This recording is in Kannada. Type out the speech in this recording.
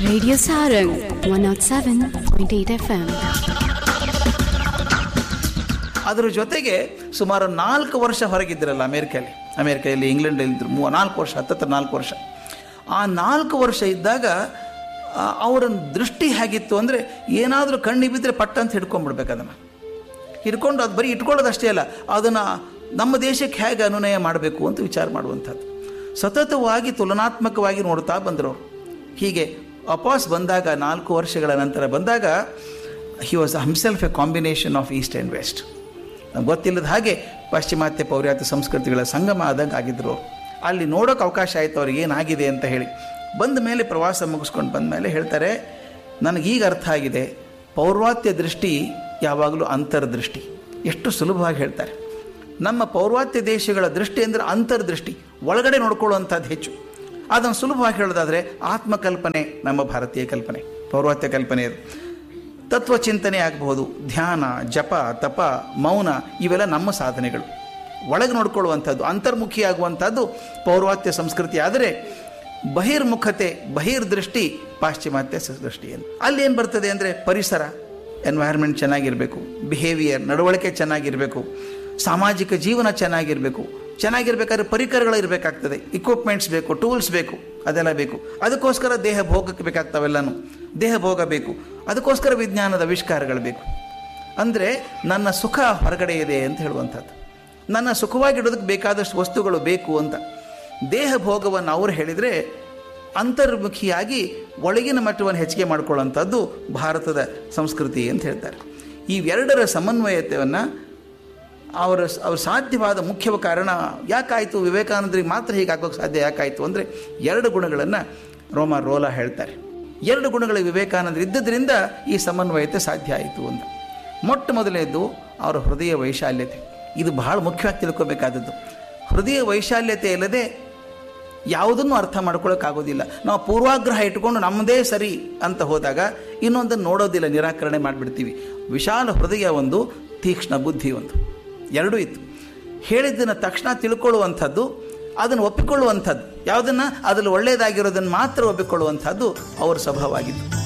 Radio Sarang 107.8 FM. ಅದರ ಜೊತೆಗೆ ಸುಮಾರು ನಾಲ್ಕು ವರ್ಷ ಹೊರಗಿದ್ದಿರಲ್ಲ ಅಮೇರಿಕೆಯಲ್ಲಿ ಅಮೇರಿಕೆಯಲ್ಲಿ ಇಂಗ್ಲೆಂಡಲ್ಲಿ ಇದ್ರು ಮೂ ನಾಲ್ಕು ವರ್ಷ ಹತ್ತತ್ರ ನಾಲ್ಕು ವರ್ಷ ಆ ನಾಲ್ಕು ವರ್ಷ ಇದ್ದಾಗ ಆ, ಅವರ ದೃಷ್ಟಿ ಹೇಗಿತ್ತು ಅಂದರೆ ಏನಾದರೂ ಕಣ್ಣಿ ಬಿದ್ದರೆ ಪಟ್ಟ ಅಂತ ಹಿಡ್ಕೊಂಡ್ಬಿಡ್ಬೇಕು ಅದನ್ನು ಹಿಡ್ಕೊಂಡು ಅದು ಬರೀ ಇಟ್ಕೊಳ್ಳೋದಷ್ಟೇ ಅಲ್ಲ ಅದನ್ನು ನಮ್ಮ ದೇಶಕ್ಕೆ ಹೇಗೆ ಅನುನಯ ಮಾಡಬೇಕು ಅಂತ ವಿಚಾರ ಮಾಡುವಂಥದ್ದು ಸತತವಾಗಿ ತುಲನಾತ್ಮಕವಾಗಿ ನೋಡ್ತಾ ಬಂದರು ಅವರು ಹೀಗೆ ವಾಪಸ್ ಬಂದಾಗ ನಾಲ್ಕು ವರ್ಷಗಳ ನಂತರ ಬಂದಾಗ he was himself a combination of east and west ನಮ್ಗೆ ಗೊತ್ತಿಲ್ಲದ ಹಾಗೆ ಪಾಶ್ಚಿಮಾತ್ಯ ಪೌರ್ಯಾತ್ಯ ಸಂಸ್ಕೃತಿಗಳ ಸಂಗಮ ಆದಂಗೆ ಆಗಿದ್ರು ಅವ್ರು. ಅಲ್ಲಿ ನೋಡೋಕೆ ಅವಕಾಶ ಆಯಿತು ಅವ್ರಿಗೆ ಏನಾಗಿದೆ ಅಂತ ಹೇಳಿ ಬಂದ ಮೇಲೆ ಪ್ರವಾಸ ಮುಗಿಸ್ಕೊಂಡು ಬಂದ ಮೇಲೆ ಹೇಳ್ತಾರೆ ನನಗೀಗ ಅರ್ಥ ಆಗಿದೆ ಪೌರ್ವಾತ್ಯ ದೃಷ್ಟಿ ಯಾವಾಗಲೂ ಅಂತರ್ದೃಷ್ಟಿ ಎಷ್ಟು ಸುಲಭವಾಗಿ ಹೇಳ್ತಾರೆ ನಮ್ಮ ಪೌರ್ವಾತ್ಯ ದೇಶಗಳ ದೃಷ್ಟಿ ಅಂದರೆ ಅಂತರ್ದೃಷ್ಟಿ ಒಳಗಡೆ ನೋಡ್ಕೊಳ್ಳುವಂಥದ್ದು ಹೆಚ್ಚು ಅದನ್ನು ಸುಲಭವಾಗಿ ಹೇಳೋದಾದರೆ ಆತ್ಮಕಲ್ಪನೆ ನಮ್ಮ ಭಾರತೀಯ ಕಲ್ಪನೆ ಪೌರ್ವಾತ್ಯ ಕಲ್ಪನೆ ಅದು ತತ್ವಚಿಂತನೆ ಆಗಬಹುದು ಧ್ಯಾನ ಜಪ ತಪ ಮೌನ ಇವೆಲ್ಲ ನಮ್ಮ ಸಾಧನೆಗಳು ಒಳಗೆ ನೋಡ್ಕೊಳ್ಳುವಂಥದ್ದು ಅಂತರ್ಮುಖಿ ಆಗುವಂಥದ್ದು ಪೌರ್ವಾತ್ಯ ಸಂಸ್ಕೃತಿ ಆದರೆ ಬಹಿರ್ಮುಖತೆ ಬಹಿರ್ದೃಷ್ಟಿ ಪಾಶ್ಚಿಮಾತ್ಯ ಸ- ದೃಷ್ಟಿ ಅಂತ ಅಲ್ಲಿ ಏನು ಬರ್ತದೆ ಅಂದರೆ ಪರಿಸರ ಎನ್ವೈರ್ಮೆಂಟ್ ಚೆನ್ನಾಗಿರಬೇಕು ಬಿಹೇವಿಯರ್ ನಡವಳಿಕೆ ಚೆನ್ನಾಗಿರಬೇಕು ಸಾಮಾಜಿಕ ಜೀವನ ಚೆನ್ನಾಗಿರಬೇಕು ಚೆನ್ನಾಗಿರ್ಬೇಕಾದ್ರೆ ಪರಿಕರಗಳು ಇರಬೇಕಾಗ್ತದೆ ಇಕ್ವಿಪ್ಮೆಂಟ್ಸ್ ಬೇಕು ಟೂಲ್ಸ್ ಬೇಕು ಅದೆಲ್ಲ ಬೇಕು ಅದಕ್ಕೋಸ್ಕರ ದೇಹ ಭೋಗಕ್ಕೆ ಬೇಕಾಗ್ತವೆಲ್ಲನೂ ದೇಹ ಭೋಗ ಬೇಕು ಅದಕ್ಕೋಸ್ಕರ ವಿಜ್ಞಾನದ ಆವಿಷ್ಕಾರಗಳು ಬೇಕು ಅಂದರೆ ನನ್ನ ಸುಖ ಹೊರಗಡೆ ಇದೆ ಅಂತ ಹೇಳುವಂಥದ್ದು ನನ್ನ ಸುಖವಾಗಿಡೋದಕ್ಕೆ ಬೇಕಾದಷ್ಟು ವಸ್ತುಗಳು ಬೇಕು ಅಂತ ದೇಹ ಭೋಗವನ್ನು ಅವರು ಹೇಳಿದರೆ ಅಂತರ್ಮುಖಿಯಾಗಿ ಒಳಗಿನ ಮಟ್ಟವನ್ನು ಹೆಚ್ಚಿಗೆ ಮಾಡ್ಕೊಳ್ಳೋಂಥದ್ದು ಭಾರತದ ಸಂಸ್ಕೃತಿ ಅಂತ ಹೇಳ್ತಾರೆ ಇವೆರಡರ ಸಮನ್ವಯತೆಯನ್ನು ಅವರ ಅವ್ರ ಸಾಧ್ಯವಾದ ಮುಖ್ಯ ಕಾರಣ ಯಾಕಾಯಿತು ವಿವೇಕಾನಂದರಿಗೆ ಮಾತ್ರ ಹೀಗಾಗೋಕ್ಕೆ ಸಾಧ್ಯ ಯಾಕಾಯಿತು ಅಂದರೆ ಎರಡು ಗುಣಗಳನ್ನು ರೋಮ ರೋಲಾ ಹೇಳ್ತಾರೆ ಎರಡು ಗುಣಗಳ ವಿವೇಕಾನಂದರು ಇದ್ದದ್ರಿಂದ ಈ ಸಮನ್ವಯತೆ ಸಾಧ್ಯ ಆಯಿತು ಅಂತ ಮೊಟ್ಟ ಮೊದಲನೇದು ಅವರ ಹೃದಯ ವೈಶಾಲ್ಯತೆ ಇದು ಬಹಳ ಮುಖ್ಯವಾಗಿ ತಿಳ್ಕೊಬೇಕಾದದ್ದು ಹೃದಯ ವೈಶಾಲ್ಯತೆ ಇಲ್ಲದೆ ಯಾವುದನ್ನು ಅರ್ಥ ಮಾಡ್ಕೊಳ್ಳೋಕ್ಕಾಗೋದಿಲ್ಲ ನಾವು ಪೂರ್ವಾಗ್ರಹ ಇಟ್ಕೊಂಡು ನಮ್ಮದೇ ಸರಿ ಅಂತ ಹೋದಾಗ ಇನ್ನೊಂದನ್ನು ನೋಡೋದಿಲ್ಲ ನಿರಾಕರಣೆ ಮಾಡಿಬಿಡ್ತೀವಿ ವಿಶಾಲ ಹೃದಯ ಒಂದು ತೀಕ್ಷ್ಣ ಬುದ್ಧಿ ಒಂದು ಎರಡೂ ಇತ್ತು ಹೇಳಿದ್ದನ್ನು ತಕ್ಷಣ ತಿಳ್ಕೊಳ್ಳುವಂಥದ್ದು ಅದನ್ನು ಒಪ್ಪಿಕೊಳ್ಳುವಂಥದ್ದು ಯಾವುದನ್ನು ಅದರಲ್ಲಿ ಒಳ್ಳೆಯದಾಗಿರೋದನ್ನು ಮಾತ್ರ ಒಪ್ಪಿಕೊಳ್ಳುವಂಥದ್ದು ಅವರ ಸ್ವಭಾವ ಆಗಿತ್ತು